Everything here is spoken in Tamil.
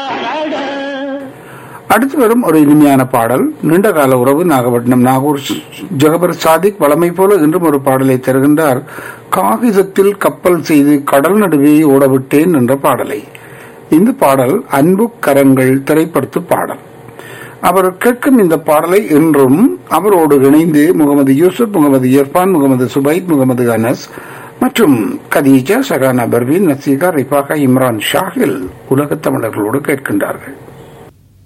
அடுத்து வரும் ஒரு இனிமையான பாடல் நீண்டகால உறவு நாகப்பட்டினம் நாகூர் ஜெகபர் சாதிக் வளமை போல இன்றும் ஒரு பாடலை தருகின்றார் காகிதத்தில் கப்பல் செய்து கடல் நடுவே ஓடவிட்டேன் என்ற பாடலை இந்த பாடல் அன்பு கரங்கள் திரைப்படுத்து பாடல் அவர் கேட்கும் இந்த பாடலை இன்றும் அவரோடு இணைந்து முகமது யூசுப் முகமது இர்பான் முகமது சுபைத் முகமது அனஸ் மற்றும் கதீஜா சகானா பர்வீன் நசீகா ரிபாகா இம்ரான் ஷாஹில் உலகத் தமிழர்களோடு கேட்கின்றார்கள்